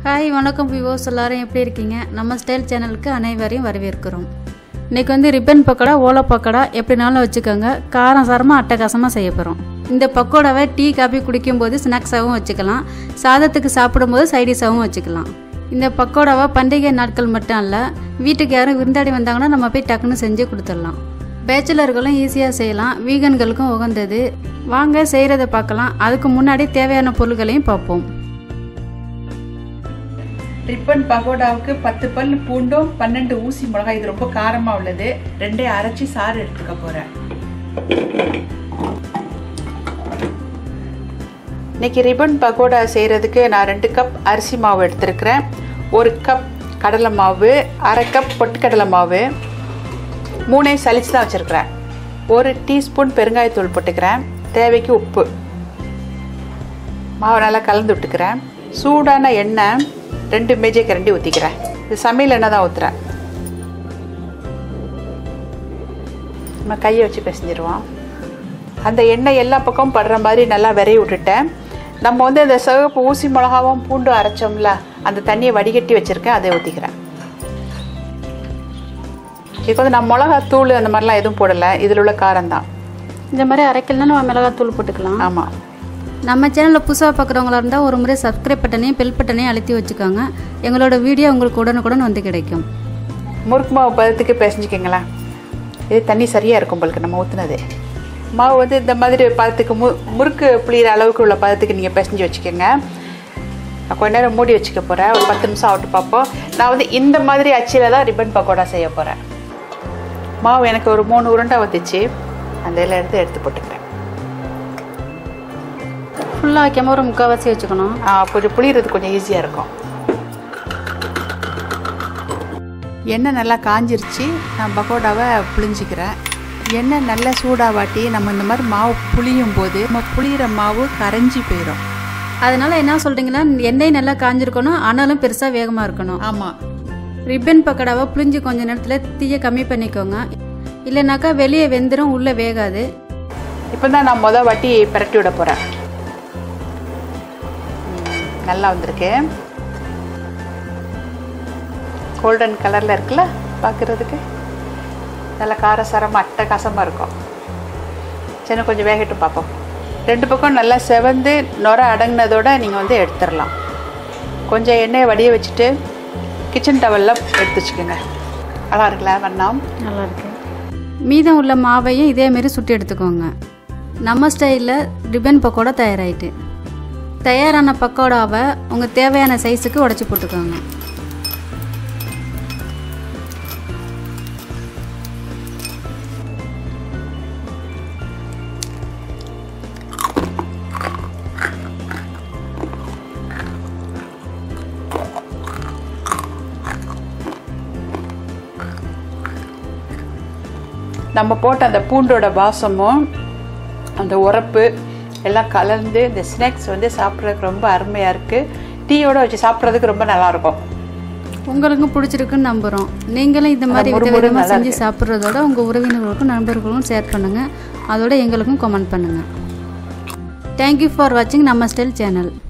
hi வணக்கம் விவோஸ் எல்லாரும் எப்படி இருக்கீங்க நம்ம ஸ்டைல் சேனலுக்கு அனைவரையும் வரவேற்கிறோம் இன்றைக்கி வந்து ரிப்பன் பக்கோடா ஓலை பக்கோடா எப்படினாலும் வச்சுக்கோங்க காரம் சாரமாக அட்டகாசமாக செய்ய போகிறோம் இந்த பக்கோடாவை டீ காபி குடிக்கும்போது ஸ்நாக்ஸாகவும் வச்சுக்கலாம் சாதத்துக்கு சாப்பிடும்போது சைடிஷாகவும் வச்சுக்கலாம் இந்த பக்கோடாவை பண்டிகை நாட்கள் மட்டும் அல்ல வீட்டுக்கு யாரும் விருந்தாடி வந்தாங்கன்னா நம்ம போய் டக்குன்னு செஞ்சு கொடுத்துடலாம் பேச்சுலர்களும் ஈஸியாக செய்யலாம் வீகன்களுக்கும் உகந்தது வாங்க செய்கிறத பார்க்கலாம் அதுக்கு முன்னாடி தேவையான பொருட்களையும் பார்ப்போம் ரிப்பன் பகோடாவுக்கு பத்து பல் பூண்டும் பன்னெண்டு ஊசி மிளகாய் இது ரொம்ப காரமா உள்ளது ரெண்டே அரைச்சி சாறு எடுத்துக்க போறேன் இன்னைக்கு ரிப்பன் பகோடா செய்கிறதுக்கு நான் ரெண்டு கப் அரிசி மாவு எடுத்திருக்கிறேன் ஒரு கப் கடலை மாவு அரை கப் பொட்டுக்கடலை மாவு மூணே சலிச்சு தான் வச்சுருக்கிறேன் ஒரு டீஸ்பூன் பெருங்காயத்தூள் போட்டுக்கிறேன் தேவைக்கு உப்பு மாவு நல்லா கலந்து விட்டுக்கிறேன் சூடான எண்ணெய் ரெண்டு மேஜை கரண்டி ஊற்றிக்கிறேன் இது சமையல் எண்ணெய் தான் ஊற்றுறேன் நம்ம கையை வச்சு பிசைஞ்சிருவோம் அந்த எண்ணெய் எல்லா பக்கமும் படுற மாதிரி நல்லா விரைவி விட்டுட்டேன் நம்ம வந்து இந்த சிவப்பு ஊசி மிளகாவும் பூண்டும் அரைச்சோம்ல அந்த தண்ணியை வடிகட்டி வச்சுருக்கேன் அதை ஊற்றிக்கிறேன் இதுக்கு வந்து நான் மிளகா தூள் அந்த மாதிரிலாம் எதுவும் போடலை இதில் உள்ள காரம் தான் இந்த மாதிரி அரைக்கல்னா நம்ம மிளகாத்தூள் போட்டுக்கலாம் ஆமாம் நம்ம சேனலில் புதுசாக பார்க்குறவங்களா இருந்தால் ஒரு முறை சப்ஸ்கிரைப் பட்டனையும் பெல் பட்டனையும் அழுத்தி வச்சுக்கோங்க எங்களோட வீடியோ உங்களுக்கு உடனுக்குடன் வந்து கிடைக்கும் முறுக்கு மாவு பதத்துக்கு பிசைஞ்சிக்கங்களேன் இது தண்ணி சரியாக இருக்கும் உங்களுக்கு நம்ம ஊற்றுனது மாவு வந்து இந்த மாதிரி பதத்துக்கு மு முறுக்கு புளியிற அளவுக்கு உள்ள பதத்துக்கு நீங்கள் பிசைஞ்சு வச்சுக்கோங்க நான் கொஞ்ச நேரம் மூடி வச்சுக்க போகிறேன் ஒரு பத்து நிமிஷம் ஆகட்டு பார்ப்போம் நான் வந்து இந்த மாதிரி அச்சில் தான் ரிப்பன் பக்கோடா செய்ய போகிறேன் மாவு எனக்கு ஒரு மூணு உருண்டை வந்துச்சு அந்த இதில் எடுத்து எடுத்து போட்டுக்கிறேன் ஃபுல்லாக வைக்காம ஒரு முக்கால்வாசி வச்சுக்கணும் ஆ, கொஞ்சம் புளியறது கொஞ்சம் ஈஸியாக இருக்கும் எண்ணெய் நல்லா காஞ்சிருச்சு நான் பக்கோடாவை புளிஞ்சிக்கிறேன் எண்ணெய் நல்லா சூடாக வாட்டி நம்ம இந்த மாதிரி மாவு புளியும் போது நம்ம புளியிற மாவு கரைஞ்சி போயிடும் அதனால் என்ன சொல்கிறீங்கன்னா எண்ணெய் நல்லா காஞ்சிருக்கணும் ஆனாலும் பெருசாக வேகமாக இருக்கணும் ஆமாம் ரிப்பன் பக்கோடாவை புளிஞ்சு கொஞ்ச நேரத்தில் தீயை கம்மி பண்ணிக்கோங்க இல்லைனாக்கா வெளியே வெந்துடும் உள்ளே வேகாது இப்போ தான் நான் மொதல் வாட்டி பிரட்டி விட போகிறேன் நல்லா வந்திருக்கு கோல்டன் கலரில் இருக்குல்ல பார்க்குறதுக்கு நல்ல காரசாரமாக அட்டகாசமாக இருக்கும் சின்ன கொஞ்சம் வேகட்டு பார்ப்போம் ரெண்டு பக்கம் நல்லா செவந்து நுர அடங்கினதோட நீங்கள் வந்து எடுத்துடலாம் கொஞ்சம் எண்ணெயை வடிய வச்சுட்டு கிச்சன் டவலில் எடுத்து வச்சுக்கோங்க நல்லா இருக்குல்ல வண்ணம் நல்லா இருக்கு மீதம் உள்ள மாவையும் இதேமாரி சுட்டு எடுத்துக்கோங்க நம்ம ஸ்டைலில் ரிப்பன் பக்கோடா தயாராயிட்டு தயாரான பக்கோடாவை உங்கள் தேவையான சைஸுக்கு உடச்சி போட்டுக்கோங்க நம்ம போட்ட அந்த பூண்டோட வாசமும் அந்த உரப்பு எல்லாம் கலந்து இந்த ஸ்நாக்ஸ் வந்து சாப்பிட்றதுக்கு ரொம்ப அருமையாக இருக்குது டீயோட வச்சு சாப்பிட்றதுக்கு ரொம்ப நல்லாயிருக்கும் உங்களுக்கும் பிடிச்சிருக்குன்னு நம்புகிறோம் நீங்களும் இந்த மாதிரி முறு வித முறு விதமாக நல்லா செஞ்சு சாப்பிட்றதோட உங்கள் உறவினர்களுக்கும் நண்பர்களுக்கும் ஷேர் பண்ணுங்கள் அதோட எங்களுக்கும் கமெண்ட் பண்ணுங்கள் தேங்க்யூ ஃபார் வாட்சிங் நம்ம ஸ்டைல் சேனல்